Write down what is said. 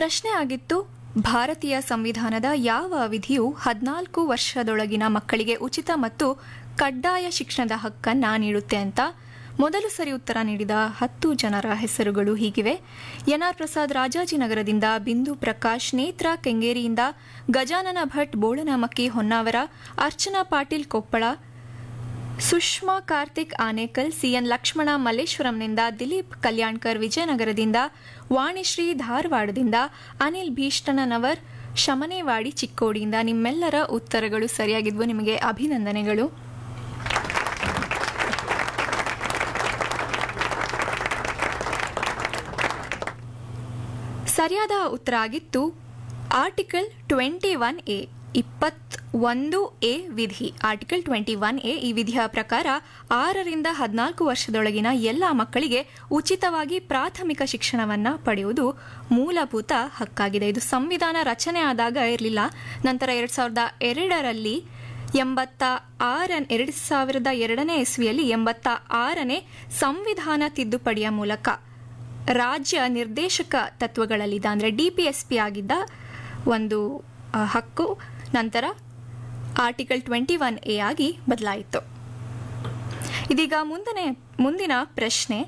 ಪ್ರಶ್ನೆ ಆಗಿತ್ತು ಭಾರತೀಯ ಸಂವಿಧಾನದ ಯಾವ ವಿಧಿಯು ಹದಿನಾಲ್ಕು ವರ್ಷದೊಳಗಿನ ಮಕ್ಕಳಿಗೆ ಉಚಿತ ಮತ್ತು ಕಡ್ಡಾಯ ಶಿಕ್ಷಣದ ಹಕ್ಕನ್ನ ನೀಡುತ್ತೆ ಅಂತ ಮೊದಲು ಸರಿ ಉತ್ತರ ನೀಡಿದ ಹತ್ತು ಜನರ ಹೆಸರುಗಳು ಹೀಗಿವೆ ಎನ್ಆರ್ ಪ್ರಸಾದ್ ರಾಜಾಜಿನಗರದಿಂದ ಬಿಂದು ಪ್ರಕಾಶ್ ನೇತ್ರ ಕೆಂಗೇರಿಯಿಂದ ಗಜಾನನ ಭಟ್ ಬೋಳನಮಕ್ಕಿ ಹೊನ್ನಾವರ ಅರ್ಚನಾ ಪಾಟೀಲ್ ಕೊಪ್ಪಳ ಸುಷ್ಮಾ ಕಾರ್ತಿಕ್ ಆನೇಕಲ್ ಸಿಎನ್ ಲಕ್ಷ್ಮಣ ಮಲ್ಲೇಶ್ವರಂನಿಂದ ದಿಲೀಪ್ ಕಲ್ಯಾಣ್ಕರ್ ವಿಜಯನಗರದಿಂದ ವಾಣಿಶ್ರೀ ಧಾರವಾಡದಿಂದ ಅನಿಲ್ ಭೀಷ್ಟನವರ್ ಶಮನೇವಾಡಿ ಚಿಕ್ಕೋಡಿಯಿಂದ ನಿಮ್ಮೆಲ್ಲರ ಉತ್ತರಗಳು ಸರಿಯಾಗಿದ್ವು ನಿಮಗೆ ಅಭಿನಂದನೆಗಳು ಸರಿಯಾದ ಉತ್ತರ ಆಗಿತ್ತು ಆರ್ಟಿಕಲ್ ಟ್ವೆಂಟಿ ಒನ್ ಎ ಇಪ್ಪತ್ ಒಂದು ಎ ವಿಧಿ ಆರ್ಟಿಕಲ್ ಟ್ವೆಂಟಿ ಒನ್ ಎ ಈ ವಿಧಿಯ ಪ್ರಕಾರ ಆರರಿಂದ ಹದಿನಾಲ್ಕು ವರ್ಷದೊಳಗಿನ ಎಲ್ಲ ಮಕ್ಕಳಿಗೆ ಉಚಿತವಾಗಿ ಪ್ರಾಥಮಿಕ ಶಿಕ್ಷಣವನ್ನ ಪಡೆಯುವುದು ಮೂಲಭೂತ ಹಕ್ಕಾಗಿದೆ ಇದು ಸಂವಿಧಾನ ರಚನೆ ಆದಾಗ ಇರಲಿಲ್ಲ ನಂತರ ಎರಡ್ ಸಾವಿರದ ಎರಡರಲ್ಲಿ ಎಂಬತ್ತ ಆರ ಎರಡು ಸಾವಿರದ ಎರಡನೇ ಇಸ್ವಿಯಲ್ಲಿ ಎಂಬತ್ತ ಆರನೇ ಸಂವಿಧಾನ ತಿದ್ದುಪಡಿಯ ಮೂಲಕ ರಾಜ್ಯ ನಿರ್ದೇಶಕ ತತ್ವಗಳಲ್ಲಿದ್ದ ಅಂದರೆ ಡಿ ಪಿ ಎಸ್ ಪಿ ಆಗಿದ್ದ ಒಂದು ಆ, ಹಕ್ಕು ನಂತರ ಆರ್ಟಿಕಲ್ ಟ್ವೆಂಟಿ ಒನ್ ಎ ಆಗಿ ಬದಲಾಯಿತು ಇದೀಗ ಮುಂದನೆ ಮುಂದಿನ ಪ್ರಶ್ನೆ